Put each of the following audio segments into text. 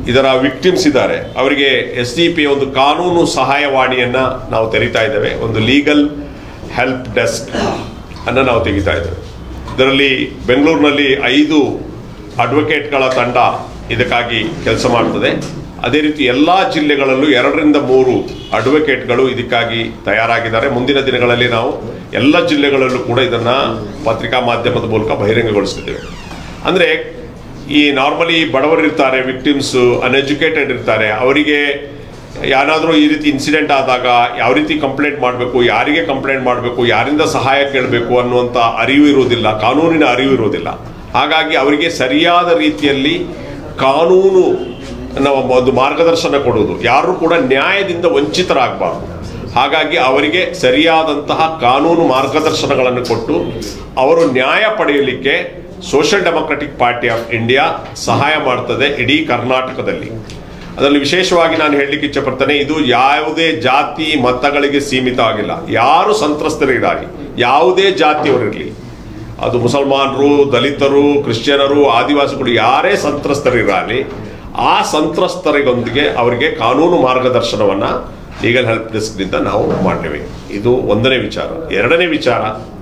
ಇದರ ವಿಕ್ಟಿಮ್ಸ್ ಇದ್ದಾರೆ ಅವರಿಗೆ ಎಸ್ ಡಿ ಪಿ ಒಂದು ಕಾನೂನು ಸಹಾಯವಾಣಿಯನ್ನು ನಾವು ತೆರೀತಾ ಇದ್ದೇವೆ ಒಂದು ಲೀಗಲ್ ಹೆಲ್ಪ್ ಡೆಸ್ಕ್ ಅನ್ನು ನಾವು ತೆಗಿತಾ ಇದ್ದೇವೆ ಇದರಲ್ಲಿ ಬೆಂಗಳೂರಿನಲ್ಲಿ ಐದು ಅಡ್ವೊಕೇಟ್ಗಳ ತಂಡ ಇದಕ್ಕಾಗಿ ಕೆಲಸ ಮಾಡ್ತದೆ ಅದೇ ರೀತಿ ಎಲ್ಲ ಜಿಲ್ಲೆಗಳಲ್ಲೂ ಎರಡರಿಂದ ಮೂರು ಅಡ್ವೊಕೇಟ್ಗಳು ಇದಕ್ಕಾಗಿ ತಯಾರಾಗಿದ್ದಾರೆ ಮುಂದಿನ ದಿನಗಳಲ್ಲಿ ನಾವು ಎಲ್ಲ ಜಿಲ್ಲೆಗಳಲ್ಲೂ ಕೂಡ ಇದನ್ನು ಪತ್ರಿಕಾ ಮಾಧ್ಯಮದ ಮೂಲಕ ಬಹಿರಂಗಗೊಳಿಸ್ತಿದ್ದೇವೆ ಅಂದರೆ ಈ ನಾರ್ಮಲಿ ಬಡವರಿರ್ತಾರೆ ವಿಕ್ಟಿಮ್ಸ್ ಅನ್ಎಜುಕೇಟೆಡ್ ಇರ್ತಾರೆ ಅವರಿಗೆ ಯಾರಾದರೂ ಈ ರೀತಿ ಇನ್ಸಿಡೆಂಟ್ ಆದಾಗ ಯಾವ ರೀತಿ ಕಂಪ್ಲೇಂಟ್ ಮಾಡಬೇಕು ಯಾರಿಗೆ ಕಂಪ್ಲೇಂಟ್ ಮಾಡಬೇಕು ಯಾರಿಂದ ಸಹಾಯ ಕೇಳಬೇಕು ಅನ್ನುವಂಥ ಅರಿವು ಇರುವುದಿಲ್ಲ ಕಾನೂನಿನ ಅರಿವು ಇರುವುದಿಲ್ಲ ಹಾಗಾಗಿ ಅವರಿಗೆ ಸರಿಯಾದ ರೀತಿಯಲ್ಲಿ ಕಾನೂನು ನಾವು ಒಂದು ಮಾರ್ಗದರ್ಶನ ಕೊಡುವುದು ಯಾರು ಕೂಡ ನ್ಯಾಯದಿಂದ ವಂಚಿತರಾಗಬಾರ್ದು ಹಾಗಾಗಿ ಅವರಿಗೆ ಸರಿಯಾದಂತಹ ಕಾನೂನು ಮಾರ್ಗದರ್ಶನಗಳನ್ನು ಕೊಟ್ಟು ಅವರು ನ್ಯಾಯ ಪಡೆಯಲಿಕ್ಕೆ Social Democratic Party of India ಸಹಾಯ ಮಾಡ್ತದೆ ಇಡೀ ಕರ್ನಾಟಕದಲ್ಲಿ ಅದರಲ್ಲಿ ವಿಶೇಷವಾಗಿ ನಾನು ಹೇಳಲಿಕ್ಕೆ ಇಚ್ಛಪಡ್ತೇನೆ ಇದು ಯಾವುದೇ ಜಾತಿ ಮತಗಳಿಗೆ ಸೀಮಿತ ಆಗಿಲ್ಲ ಯಾರು ಸಂತ್ರಸ್ತರಿರಲಿ ಯಾವುದೇ ಜಾತಿಯವರಿರಲಿ ಅದು ಮುಸಲ್ಮಾನರು ದಲಿತರು ಕ್ರಿಶ್ಚಿಯನರು ಆದಿವಾಸಿಗಳು ಯಾರೇ ಸಂತ್ರಸ್ತರಿರಲಿ ಆ ಸಂತ್ರಸ್ತರಿಗೊಂದಿಗೆ ಅವರಿಗೆ ಕಾನೂನು ಮಾರ್ಗದರ್ಶನವನ್ನು ಲೀಗಲ್ ಹೆಲ್ಪ್ ಡೆಸ್ಕ್ನಿಂದ ನಾವು ಮಾಡ್ತೇವೆ ಇದು ಒಂದನೇ ವಿಚಾರ ಎರಡನೇ ವಿಚಾರ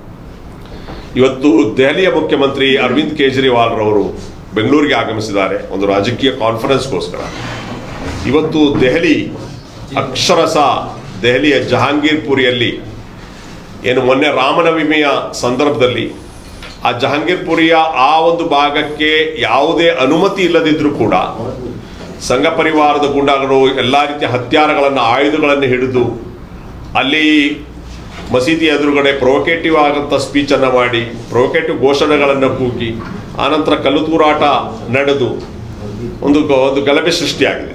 ಇವತ್ತು ದೆಹಲಿಯ ಮುಖ್ಯಮಂತ್ರಿ ಅರವಿಂದ್ ಕೇಜ್ರಿವಾಲ್ ರವರು ಬೆಂಗಳೂರಿಗೆ ಆಗಮಿಸಿದ್ದಾರೆ ಒಂದು ರಾಜಕೀಯ ಕಾನ್ಫರೆನ್ಸ್ಗೋಸ್ಕರ ಇವತ್ತು ದೆಹಲಿ ಅಕ್ಷರಸ ದೆಹಲಿಯ ಜಹಾಂಗೀರ್ಪುರಿಯಲ್ಲಿ ಏನು ಮೊನ್ನೆ ರಾಮನವಮಿಯ ಸಂದರ್ಭದಲ್ಲಿ ಆ ಜಹಾಂಗೀರ್ಪುರಿಯ ಆ ಒಂದು ಭಾಗಕ್ಕೆ ಯಾವುದೇ ಅನುಮತಿ ಇಲ್ಲದಿದ್ರೂ ಕೂಡ ಸಂಘ ಪರಿವಾರದ ಗುಂಡಾಗಳು ಎಲ್ಲ ರೀತಿಯ ಹತ್ಯಾರಗಳನ್ನು ಆಯುಧಗಳನ್ನು ಹಿಡಿದು ಅಲ್ಲಿ ಮಸೀದಿ ಎದುರುಗಡೆ ಪ್ರೊವೊಕೇಟಿವ್ ಆದಂಥ ಸ್ಪೀಚನ್ನು ಮಾಡಿ ಪ್ರೊವೊಕೇಟಿವ್ ಘೋಷಣೆಗಳನ್ನು ಕೂಗಿ ಆನಂತರ ಕಲ್ಲು ತೂರಾಟ ನಡೆದು ಒಂದು ಗ- ಒಂದು ಗಲಭೆ ಸೃಷ್ಟಿಯಾಗಿದೆ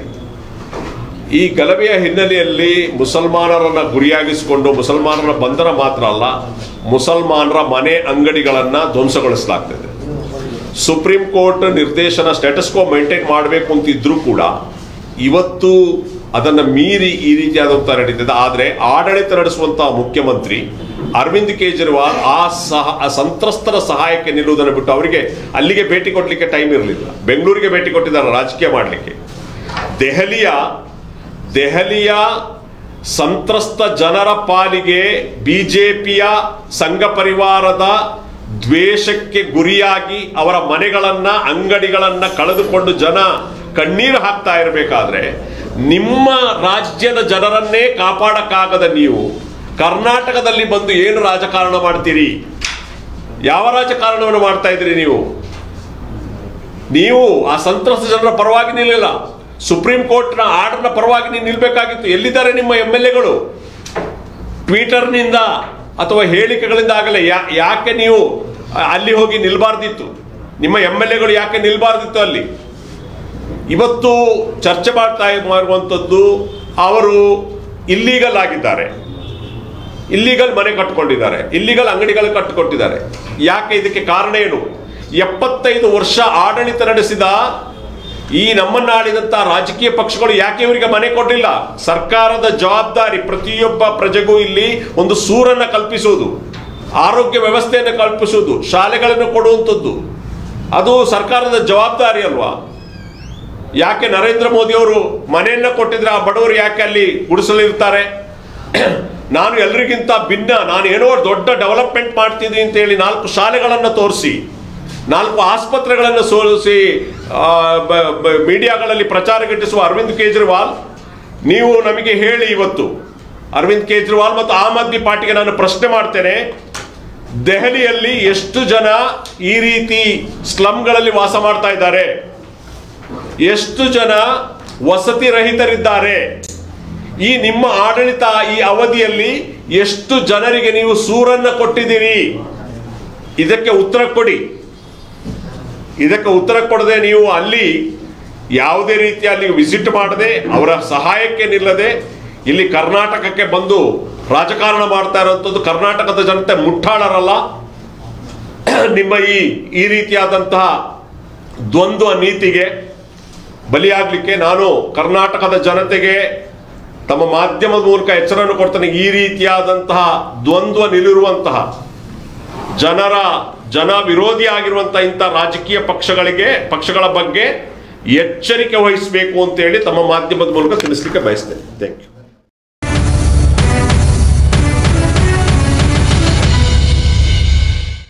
ಈ ಗಲಭೆಯ ಹಿನ್ನೆಲೆಯಲ್ಲಿ ಮುಸಲ್ಮಾನರನ್ನ ಗುರಿಯಾಗಿಸಿಕೊಂಡು ಮುಸಲ್ಮಾನರ ಬಂಧನ ಮಾತ್ರ ಅಲ್ಲ ಮುಸಲ್ಮಾನರ ಮನೆ ಅಂಗಡಿಗಳನ್ನ ಧ್ವಂಸಗೊಳಿಸಲಾಗ್ತದೆ ಸುಪ್ರೀಂ ಕೋರ್ಟ್ ನಿರ್ದೇಶನ ಸ್ಟೇಟಸ್ಕೋ ಮೇಂಟೈನ್ ಮಾಡಬೇಕು ಅಂತಿದ್ರೂ ಕೂಡ ಇವತ್ತು ಅದನ್ನು ಮೀರಿ ಈ ರೀತಿಯಾದಂಥ ನಡೀತಿದೆ ಆದರೆ ಆಡಳಿತ ನಡೆಸುವಂತಹ ಮುಖ್ಯಮಂತ್ರಿ ಅರವಿಂದ್ ಕೇಜ್ರಿವಾಲ್ ಆ ಸಹ ಆ ಸಂತ್ರಸ್ತರ ಸಹಾಯಕ್ಕೆ ನಿಲ್ಲುವುದನ್ನು ಬಿಟ್ಟು ಅವರಿಗೆ ಅಲ್ಲಿಗೆ ಭೇಟಿ ಕೊಡಲಿಕ್ಕೆ ಟೈಮ್ ಇರಲಿಲ್ಲ ಬೆಂಗಳೂರಿಗೆ ಭೇಟಿ ಕೊಟ್ಟಿದ್ದಾರೆ ರಾಜಕೀಯ ಮಾಡಲಿಕ್ಕೆ ದೆಹಲಿಯ ದೆಹಲಿಯ ಸಂತ್ರಸ್ತ ಜನರ ಪಾಲಿಗೆ ಬಿಜೆಪಿಯ ಸಂಘ ಪರಿವಾರದ ದ್ವೇಷಕ್ಕೆ ಗುರಿಯಾಗಿ ಅವರ ಮನೆಗಳನ್ನ ಅಂಗಡಿಗಳನ್ನ ಕಳೆದುಕೊಂಡು ಜನ ಕಣ್ಣೀರು ಹಾಕ್ತಾ ಇರಬೇಕಾದ್ರೆ ನಿಮ್ಮ ರಾಜ್ಯದ ಜನರನ್ನೇ ಕಾಪಾಡಕ್ಕಾಗದ ನೀವು ಕರ್ನಾಟಕದಲ್ಲಿ ಬಂದು ಏನು ರಾಜಕಾರಣ ಮಾಡ್ತೀರಿ ಯಾವ ರಾಜಕಾರಣವನ್ನು ಮಾಡ್ತಾ ಇದ್ದೀರಿ ನೀವು ನೀವು ಆ ಸಂತ್ರಸ್ತ ಜನರ ಪರವಾಗಿ ನಿಲ್ಲಿಲ್ಲ ಸುಪ್ರೀಂ ಕೋರ್ಟ್ನ ಆರ್ಡರ್ನ ಪರವಾಗಿ ನೀವು ನಿಲ್ಬೇಕಾಗಿತ್ತು ಎಲ್ಲಿದ್ದಾರೆ ನಿಮ್ಮ ಎಮ್ ಎಲ್ ಎಗಳು ಟ್ವಿಟರ್ನಿಂದ ಅಥವಾ ಹೇಳಿಕೆಗಳಿಂದ ಆಗಲೇ ಯಾ- ಯಾಕೆ ನೀವು ಅಲ್ಲಿ ಹೋಗಿ ನಿಲ್ಬಾರ್ದಿತ್ತು ನಿಮ್ಮ ಎಮ್ ಎಲ್ ಎಗಳು ಯಾಕೆ ನಿಲ್ಬಾರ್ದಿತ್ತು ಅಲ್ಲಿ ಇವತ್ತು ಚರ್ಚೆ ಮಾಡ್ತಾ ಮಾಡುವಂಥದ್ದು ಅವರು ಇಲ್ಲೀಗಲ್ ಆಗಿದ್ದಾರೆ ಇಲ್ಲಿಗಲ್ ಮನೆ ಕಟ್ಟಿಕೊಂಡಿದ್ದಾರೆ ಇಲ್ಲಿಗಲ್ ಅಂಗಡಿಗಳು ಕಟ್ಟಿಕೊಟ್ಟಿದ್ದಾರೆ ಯಾಕೆ ಇದಕ್ಕೆ ಕಾರಣ ಏನು ಎಪ್ಪತ್ತೈದು ವರ್ಷ ಆಡಳಿತ ನಡೆಸಿದ ಈ ನಮ್ಮನ್ನಾಡಿದಂಥ ರಾಜಕೀಯ ಪಕ್ಷಗಳು ಯಾಕೆ ಇವರಿಗೆ ಮನೆ ಕೊಟ್ಟಿಲ್ಲ ಸರ್ಕಾರದ ಜವಾಬ್ದಾರಿ ಪ್ರತಿಯೊಬ್ಬ ಪ್ರಜೆಗೂ ಇಲ್ಲಿ ಒಂದು ಸೂರನ್ನ ಕಲ್ಪಿಸುವುದು ಆರೋಗ್ಯ ವ್ಯವಸ್ಥೆಯನ್ನು ಕಲ್ಪಿಸುವುದು ಶಾಲೆಗಳನ್ನು ಕೊಡುವಂಥದ್ದು ಅದು ಸರ್ಕಾರದ ಜವಾಬ್ದಾರಿ ಅಲ್ವಾ ಯಾಕೆ ನರೇಂದ್ರ ಮೋದಿ ಅವರು ಮನೆಯನ್ನ ಕೊಟ್ಟಿದ್ರೆ ಆ ಬಡವರು ಯಾಕೆ ಅಲ್ಲಿ ಗುಡಿಸಲಿರ್ತಾರೆ ನಾನು ಎಲ್ರಿಗಿಂತ ಭಿನ್ನ ನಾನು ಏನೋ ದೊಡ್ಡ ಡೆವಲಪ್ಮೆಂಟ್ ಮಾಡ್ತಿದ್ದೀನಿ ಅಂತ ಹೇಳಿ ನಾಲ್ಕು ಶಾಲೆಗಳನ್ನು ತೋರಿಸಿ ನಾಲ್ಕು ಆಸ್ಪತ್ರೆಗಳನ್ನು ಸೋಲಿಸಿ ಆ, ಬ- ಬ- ಮೀಡಿಯಾಗಳಲ್ಲಿ ಪ್ರಚಾರ ಗಿಟ್ಟಿಸುವ ಅರವಿಂದ್ ಕೇಜ್ರಿವಾಲ್ ನೀವು ನಮಗೆ ಹೇಳಿ ಇವತ್ತು ಅರವಿಂದ್ ಕೇಜ್ರಿವಾಲ್ ಮತ್ತು ಆಮ್ ಆದ್ಮಿ ಪಾರ್ಟಿಗೆ ನಾನು ಪ್ರಶ್ನೆ ಮಾಡ್ತೇನೆ ದೆಹಲಿಯಲ್ಲಿ ಎಷ್ಟು ಜನ ಈ ರೀತಿ ಸ್ಲಮ್ಗಳಲ್ಲಿ ವಾಸ ಮಾಡ್ತಾ ಇದ್ದಾರೆ ಎಷ್ಟು ಜನ ವಸತಿ ರಹಿತರಿದ್ದಾರೆ ಈ ನಿಮ್ಮ ಆಡಳಿತ ಈ ಅವಧಿಯಲ್ಲಿ ಎಷ್ಟು ಜನರಿಗೆ ನೀವು ಸೂರನ್ನ ಕೊಟ್ಟಿದ್ದೀರಿ ಇದಕ್ಕೆ ಉತ್ತರ ಕೊಡಿ ಇದಕ್ಕೆ ಉತ್ತರ ಕೊಡದೆ ನೀವು ಅಲ್ಲಿ ಯಾವುದೇ ರೀತಿಯ ಅಲ್ಲಿ ವಿಸಿಟ್ ಮಾಡದೆ ಅವರ ಸಹಾಯಕ್ಕೆ ನಿಲ್ಲದೆ ಇಲ್ಲಿ ಕರ್ನಾಟಕಕ್ಕೆ ಬಂದು ರಾಜಕಾರಣ ಮಾಡ್ತಾ ಇರುವಂಥದ್ದು ಕರ್ನಾಟಕದ ಜನತೆ ಮುಟ್ಟಾಳರಲ್ಲ ನಿಮ್ಮ ಈ ಈ ರೀತಿಯಾದಂತಹ ದ್ವಂದ್ವ ನೀತಿಗೆ ಬಲಿಯಾಗಲಿಕ್ಕೆ ನಾನು ಕರ್ನಾಟಕದ ಜನತೆಗೆ ತಮ್ಮ ಮಾಧ್ಯಮದ ಮೂಲಕ ಎಚ್ಚರವನ್ನು ಕೊಡ್ತೇನೆ ಈ ರೀತಿಯಾದಂತಹ ದ್ವಂದ್ವ ನಿಲ್ಲಿರುವಂತಹ ಜನರ ಜನ ವಿರೋಧಿ ಆಗಿರುವಂತಹ ಇಂಥ ರಾಜಕೀಯ ಪಕ್ಷಗಳಿಗೆ ಪಕ್ಷಗಳ ಬಗ್ಗೆ ಎಚ್ಚರಿಕೆ ವಹಿಸಬೇಕು ಅಂತೇಳಿ ತಮ್ಮ ಮಾಧ್ಯಮದ ಮೂಲಕ ತಿಳಿಸ್ಲಿಕ್ಕೆ ಬಯಸ್ತೇನೆ ಥ್ಯಾಂಕ್ ಯು